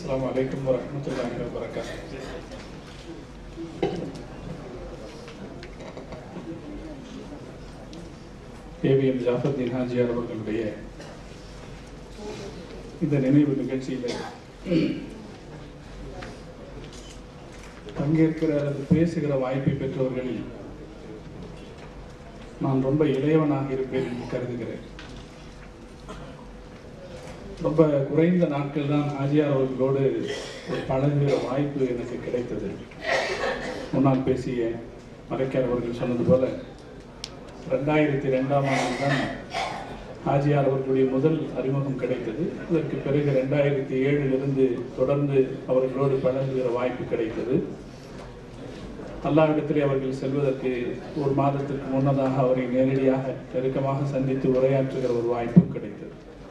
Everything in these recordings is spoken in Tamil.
السلام عليكم ورحمة الله وبركاته ஏவிஎம் ஜாஃபர்தீன் ஹாஜியார் அவர்களுடைய இந்த நினைவு நிகழ்ச்சியில் பங்கேற்கிற அல்லது பேசுகிற வாய்ப்பை பெற்றவர்களில் நான் ரொம்ப இளையவனாக இருப்பேன் என்று கருதுகிறேன் ரொம்ப குறைந்த நாட்கள் தான் ஹாஜியார் அவர்களோடு ஒரு பழகுகிற வாய்ப்பு எனக்கு கிடைத்தது முன்னால் பேசிய மலைக்கார் அவர்கள் சொன்னது போல ரெண்டாயிரத்தி ரெண்டாம் ஆண்டு தான் ஹாஜியார் அவர்களுடைய முதல் அறிமுகம் கிடைத்தது அதற்கு பிறகு ரெண்டாயிரத்தி ஏழிலிருந்து தொடர்ந்து அவர்களோடு பழகுகிற வாய்ப்பு கிடைத்தது அல்லாவிடத்திலே அவர்கள் செல்வதற்கு ஒரு மாதத்திற்கு முன்னதாக அவரை நேரடியாக நெருக்கமாக சந்தித்து உரையாற்றுகிற ஒரு வாய்ப்பும் கிடைத்தது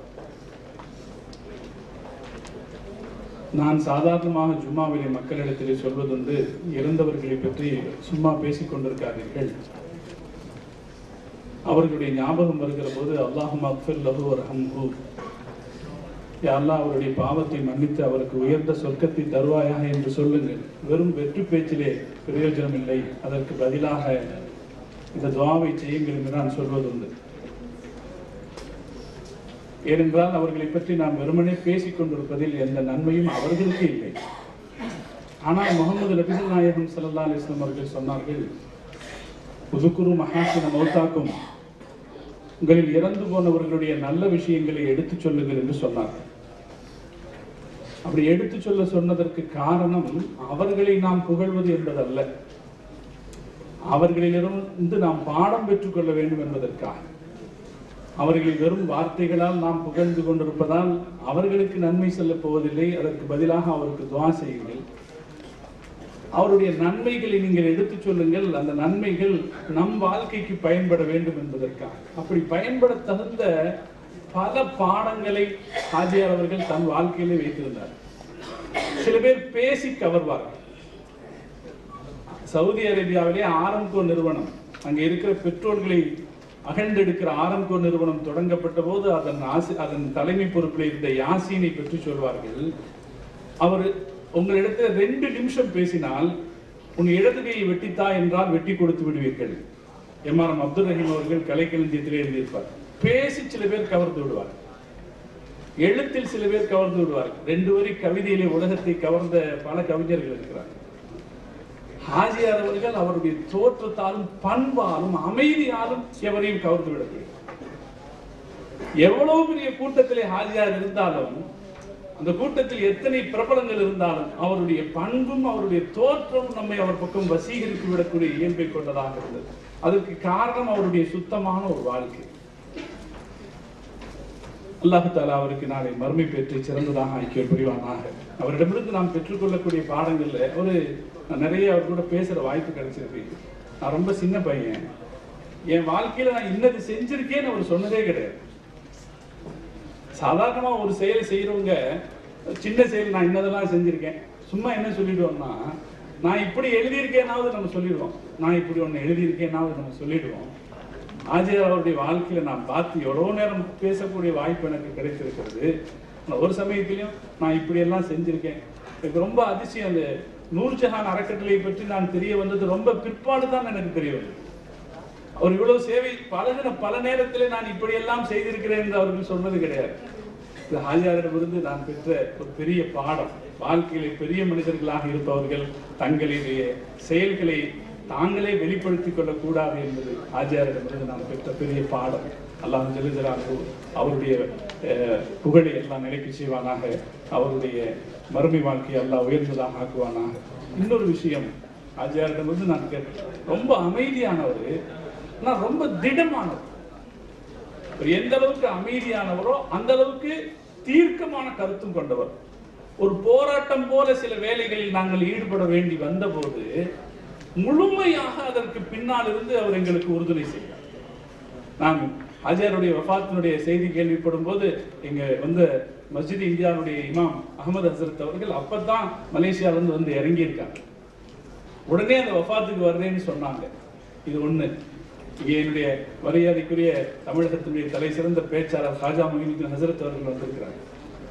நான் சாதாரணமாக ஜும்மாவிலே மக்களிடத்திலே சொல்வதுண்டு இறந்தவர்களை பற்றி சும்மா பேசிக் கொண்டிருக்காதீர்கள் அவர்களுடைய ஞாபகம் வருகிற போது அல்லாஹும் அக்ஃபிர் லஹு ரஹம்ஹு யா அல்லாஹ் அவருடைய பாவத்தை மன்னித்து அவருக்கு உயர்ந்த சொர்க்கத்தை தருவாயாக என்று சொல்லுங்கள் வெறும் வெற்றி பேச்சிலே பிரயோஜனம் இல்லை அதற்கு பதிலாக இந்த துவாவை செய்யுங்கள் என்று நான் சொல்வதுண்டு ஏனென்றால் அவர்களை பற்றி நாம் வெறுமனே பேசிக் கொண்டிருப்பதில் எந்த நன்மையும் அவர்களுக்கு இல்லை ஆனால் முகமது நபிகள் நாயகம் ஸல்லல்லாஹு அலைஹி வஸல்லம் அவர்கள் சொன்னார்கள் உதுக்குரு மகாசின மௌத்தாக்கும் உங்களில் இறந்து போனவர்களுடைய நல்ல விஷயங்களை எடுத்துச் சொல்லுங்கள் என்று சொன்னார்கள் அப்படி எடுத்துச் சொல்ல சொன்னதற்கு காரணம் அவர்களை நாம் புகழ்வது என்பதல்ல அவர்களிலிருந்து நாம் பாடம் பெற்றுக்கொள்ள வேண்டும் என்பதற்காக அவர்களை வெறும் வார்த்தைகளால் நாம் புகழ்ந்து கொண்டிருப்பதால் அவர்களுக்கு நன்மை செல்லப் போவதில்லை அதற்கு பதிலாக அவருக்கு துவா செய்யுங்கள் அவருடைய நன்மைகளை நீங்கள் எடுத்துச் சொல்லுங்கள் அந்த நன்மைகள் நம் வாழ்க்கைக்கு பயன்பட வேண்டும் என்பதற்காக அப்படி பயன்பட தகுந்த பல பாடங்களை ஆஜியார் அவர்கள் தன் வாழ்க்கையிலே வைத்திருந்தார் சில பேர் பேசி கவர்வார்கள் சவுதி அரேபியாவிலே ஆரம்கோ நிறுவனம் அங்கே இருக்கிற பெட்ரோல்களை அகழ்ந்தெடுக்கிற ஆரம்கோ நிறுவனம் தொடங்கப்பட்ட போது அதன் ஆசி அதன் தலைமை பொறுப்பில் இருந்த யாசீனை பற்றி சொல்வார்கள் அவர் உங்களிடத்தில் ரெண்டு நிமிஷம் பேசினால் உன் இடது கையை வெட்டித்தா என்றால் வெட்டி கொடுத்து விடுவீர்கள் M R M Abdul Rahim அவர்கள் கலைக்களஞ்சியத்திலே எழுதியிருப்பார் பேசி சில பேர் கவர்ந்து விடுவார் எழுத்தில் சில பேர் கவர்ந்து விடுவார் ரெண்டு வரி கவிதையிலே உலகத்தை கவர்ந்த பல கவிஞர்கள் இருக்கிறார்கள் ஹாஜியார் அவர்கள் அவருடைய தோற்றத்தாலும் பண்பாலும் அமைதியாலும் எவரையும் கவர்ந்து விடக்கூடிய எவ்வளவு பெரிய கூட்டத்திலே ஹாஜியார் இருந்தாலும் அந்த கூட்டத்தில் எத்தனை பிரபலங்கள் இருந்தாலும் அவருடைய பண்பும் அவருடைய தோற்றமும் நம்மை அவர் பக்கம் வசீகரித்து விடக்கூடிய இயல்பை கொண்டதாக இருந்தது அதற்கு காரணம் அவருடைய சுத்தமான ஒரு வாழ்க்கை அல்லாஹு தாலா அவருக்கு நாளை மறுமை பெற்று சிறந்ததாக ஐக்கிய புரிவானாக அவரிடமிருந்து நாம் பெற்றுக்கொள்ளக்கூடிய பாடங்கள்ல ஒரு நான் நிறைய அவர் கூட பேசுற வாய்ப்பு கிடைச்சிருக்கு நான் ரொம்ப சின்ன பையன் என் வாழ்க்கையில நான் இன்னது செஞ்சிருக்கேன்னு அவர் சொன்னதே கிடையாது சாதாரணமா ஒரு செயல் செய்யறவங்க சின்ன செயல் நான் இன்னதெல்லாம் செஞ்சிருக்கேன் சும்மா என்ன சொல்லிடுவோம்னா நான் இப்படி எழுதியிருக்கேனாவது நம்ம சொல்லிடுவோம் நான் இப்படி ஒன்று எழுதியிருக்கேனாவது நம்ம சொல்லிடுவோம் ஆஜியார் அவருடைய வாழ்க்கையில நான் பார்த்து எவ்வளோ நேரம் பேசக்கூடிய வாய்ப்பு எனக்கு கிடைத்திருக்கிறது ஆனா ஒரு சமயத்திலையும் நான் இப்படி எல்லாம் செஞ்சிருக்கேன் எனக்கு ரொம்ப அதிசயம் அந்த நூர்ஜஹான் அறக்கட்டளை பற்றி நான் தெரிய வந்தது ரொம்ப பிற்பாடு தான் எனக்கு தெரிய வந்தது அவர் இவ்வளவு சேவை பழகின பல நேரத்திலே நான் இப்படியெல்லாம் செய்திருக்கிறேன் என்று அவர்கள் சொன்னது கிடையாது இது ஹாஜியாரிடமிருந்து நான் பெற்ற ஒரு பெரிய பாடம் வாழ்க்கையிலே பெரிய மனிதர்களாக இருப்பவர்கள் தங்களுடைய செயல்களை தாங்களே வெளிப்படுத்திக் கொள்ளக்கூடாது என்பது ஆஜியாரிடமிருந்து நான் பெற்ற பெரிய பாடம் அல்லாஹ் ஜெலுஜலாகு அவருடைய அஹ், புகழை எல்லாம் நிலைக்கு செய்வானாக அவருடைய மறுமை வாழ்க்கையை எல்லாம் உயர்ந்ததாக ஆக்குவானாக இன்னொரு விஷயம் ஆஜியாரிடமிருந்து நான் கேட்டேன் ரொம்ப அமைதியானவர் ஆனால் ரொம்ப திடமானவர் அவர் எந்த அளவுக்கு அமைதியானவரோ அந்த அளவுக்கு தீர்க்கமான கருத்தும் கொண்டவர் ஒரு போராட்டம் போல சில வேலைகளில் நாங்கள் ஈடுபட வேண்டி வந்தபோது முழுமையாக அதற்கு பின்னால் இருந்து அவர் எங்களுக்கு உறுதுணை செய்தார் நான் ஹாஜியாருடைய வஃபாத்தினுடைய செய்தி கேள்விப்படும் போது எங்க வந்த மஸ்ஜித் இந்தியாவுடைய இமாம் அகமது ஹசரத் அவர்கள் அப்பதான் மலேசியால இருந்து வந்து இறங்கி இருக்காங்க உடனே அந்த வஃபாத்துக்கு வர்றேன்னு சொன்னாங்க இது ஒண்ணு இங்கே என்னுடைய மரியாதைக்குரிய தமிழகத்தினுடைய தலை சிறந்த பேச்சாளர் ஹாஜா மொஹினுদ্দিন ஹசரத் அவர்கள் வந்திருக்கிறாங்க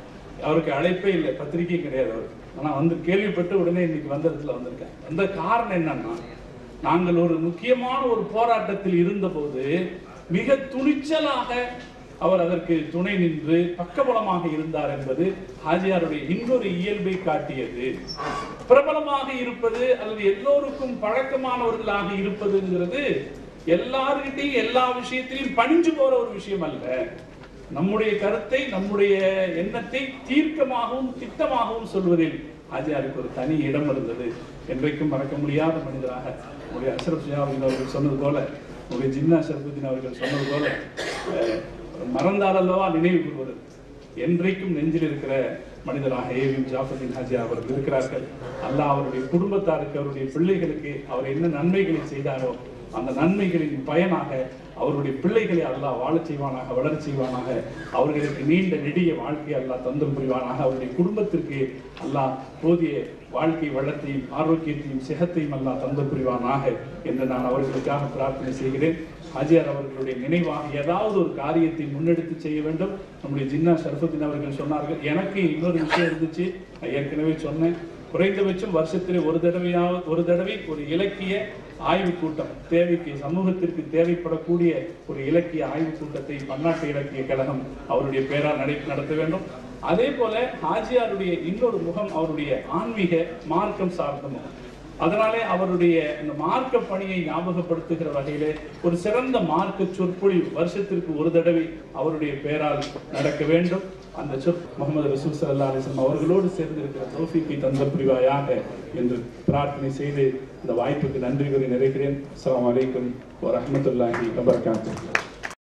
அவருக்கு அழைப்பே இல்லை பத்திரிகை கிடையாது அவர் ஆனா வந்து கேள்விப்பட்டு உடனே இன்னைக்கு வந்ததுல வந்திருக்கேன் அந்த காரணம் என்னன்னா நாங்கள் ஒரு முக்கியமான ஒரு போராட்டத்தில் இருந்தபோது மிக துணிச்சலாக அவர் அதற்கு துணை நின்று பக்கபலமாக இருந்தார் என்பது ஹாஜியாருடைய இன்னொரு இயல்பை காட்டியது பிரபலமாக இருப்பது அல்லது எல்லோருக்கும் பழக்கமானவர்களாக இருப்பதுங்கிறது எல்லார்கிட்டையும் எல்லா விஷயத்திலையும் பணிஞ்சு போற ஒரு விஷயம் அல்ல நம்முடைய கருத்தை நம்முடைய எண்ணத்தை தீர்க்கமாகவும் திட்டமாகவும் சொல்வதில் ஆஜியாருக்கு ஒரு தனி இடம் இருந்தது என்றைக்கும் மறக்க முடியாத மனிதராக உங்களுடைய அஷ்ரப் ஷியாவுதீன் அவர்கள் சொன்னது போல உங்களுடைய ஜின்னா ஷரபுதீன் அவர்கள் சொன்னது போல அஹ், மறந்தால் அல்லவா நினைவு கூறுவது என்றைக்கும் நெஞ்சில் இருக்கிற மனிதராக ஏவிஎம் ஜாஃபர்தீன் ஹாஜி அவர்கள் இருக்கிறார்கள் அல்லாஹ் அவருடைய குடும்பத்தாருக்கு அவருடைய பிள்ளைகளுக்கு அவர் என்ன நன்மைகளை செய்தாரோ அந்த நன்மைகளின் பயனாக அவருடைய பிள்ளைகளை அல்லாஹ் வாழச் செய்வானாக வளரச் செய்வானாக அவர்களுக்கு நீண்ட நெடிய வாழ்க்கையை அல்லாஹ் தந்தம் புரிவானாக அவருடைய குடும்பத்திற்கு அல்லாஹ் போதிய வாழ்க்கை வளத்தையும் ஆரோக்கியத்தையும் சிகத்தையும் அல்லாஹ் தந்தம் புரிவானாக என்று நான் அவர்களுக்காக பிரார்த்தனை செய்கிறேன் ஹாஜியார் அவர்களுடைய நினைவாக ஏதாவது ஒரு காரியத்தை முன்னெடுத்து செய்ய வேண்டும் நம்முடைய ஜின்னா ஷரஃபுத்தீன் அவர்கள் சொன்னார்கள் எனக்கு இன்னொரு விஷயம் இருந்துச்சு நான் ஏற்கனவே சொன்னேன் குறைந்தபட்சம் வருஷத்திலே ஒரு தடவையாவது ஒரு தடவை ஒரு இலக்கிய ஆய்வு கூட்டம் தேவைக்கு சமூகத்திற்கு தேவைப்படக்கூடிய ஒரு இலக்கிய ஆய்வு கூட்டத்தை பன்னாட்டு இலக்கிய கழகம் அவருடைய பெயரால் நடை நடத்த வேண்டும் அதே போல ஹாஜியாருடைய இன்னொரு முகம் அவருடைய ஆன்மீக மார்க்கம் சார்ந்த முகம் அதனாலே அவருடைய இந்த மார்க்க பணியை ஞாபகப்படுத்துகிற வகையிலே ஒரு சிறந்த மார்க்க சொற்பொழிவு வருஷத்திற்கு ஒரு தடவை அவருடைய பெயரால் நடக்க வேண்டும் அந்த சொற் முகமது ரசூல் சல்லா அலிஸ்லாம் அவர்களோடு சேர்ந்து இருக்கிற தோஃபிக்கை தந்த புரிவாயாக என்று பிரார்த்தனை செய்து இந்த வாய்ப்புக்கு நன்றி கூறி நிறைகிறேன் அஸ்ஸலாமு அலைக்கும் வரஹ்மத்துல்லாஹி வபரகாத்துஹு